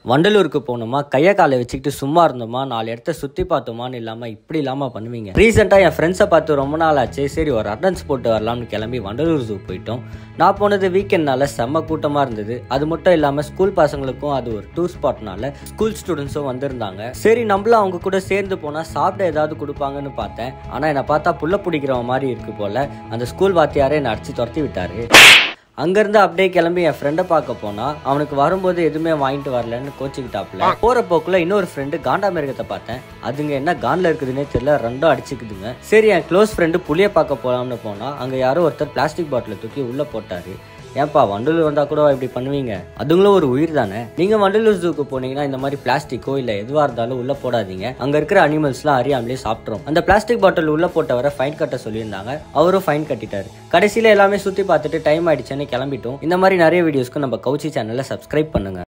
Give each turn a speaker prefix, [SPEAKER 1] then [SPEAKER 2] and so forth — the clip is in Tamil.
[SPEAKER 1] வண்டலூருக்கு போனோமா கையை காலை வச்சுக்கிட்டு சும்மா இருந்தோமா நாலு இடத்த சுற்றி பார்த்தோமான்னு இல்லாமல் இப்படி இல்லாமல் பண்ணுவீங்க ரீசெண்டாக என் ஃப்ரெண்ட்ஸை பார்த்து ரொம்ப நாள் ஆச்சு சரி ஒரு அட்டன்ஸ் போட்டு வரலாம்னு கிளம்பி வண்டலூர் ஜூ போயிட்டோம் நான் போனது வீக்கெண்ட்னால செம்ம கூட்டமாக இருந்தது அது மட்டும் இல்லாமல் ஸ்கூல் பசங்களுக்கும் அது ஒரு டூர் ஸ்பாட்னால ஸ்கூல் ஸ்டூடெண்ட்ஸும் வந்திருந்தாங்க சரி நம்மளும் அவங்க கூட சேர்ந்து போனால் சாப்பிட ஏதாவது கொடுப்பாங்கன்னு பார்த்தேன் ஆனால் என்னை பார்த்தா புள்ள பிடிக்கிறவன் மாதிரி இருக்கு போல அந்த ஸ்கூல் வாத்தியாரே என்னை அடிச்சு துரத்தி விட்டாரு அங்கேருந்து அப்படியே கிளம்பி என் ஃப்ரெண்டை பார்க்க போனா அவனுக்கு வரும்போது எதுவுமே வாங்கிட்டு வரலன்னு கோச்சிக்கிட்டாப்புல போற போக்குல இன்னொரு ஃப்ரெண்டு காண்டா மிருகத்தை பார்த்தேன் அதுங்க என்ன கான்ல இருக்குதுன்னே தெரியல ரெண்டும் அடிச்சுக்குதுங்க சரி என் க்ளோஸ் ஃப்ரெண்டு புளிய பார்க்க போலாம்னு போனா அங்க யாரோ ஒருத்தர் பிளாஸ்டிக் பாட்டிலை தூக்கி உள்ள போட்டாரு ஏன்பா வண்டலூர் வந்தா கூட இப்படி பண்ணுவீங்க அதுங்களும் ஒரு உயிர் தானே நீங்க வண்டலூர் ஜூக்கு போனீங்கன்னா இந்த மாதிரி பிளாஸ்டிக்கோ இல்ல எதுவா இருந்தாலும் உள்ள போடாதீங்க அங்க இருக்கிற அனிமல்ஸ்லாம் அறியாமலே சாப்பிட்றோம் அந்த பிளாஸ்டிக் பாட்டில் உள்ள போட்டவரை ஃபைன் கட்ட சொல்லியிருந்தாங்க அவரும் ஃபைன் கட்டிட்டாரு கடைசியில எல்லாமே சுத்தி பார்த்துட்டு டைம் ஆயிடுச்சுன்னு கிளம்பிட்டோம் இந்த மாதிரி நிறைய வீடியோஸ்க்கு நம்ம கவுச்சி சேனலை சப்ஸ்கிரைப் பண்ணுங்க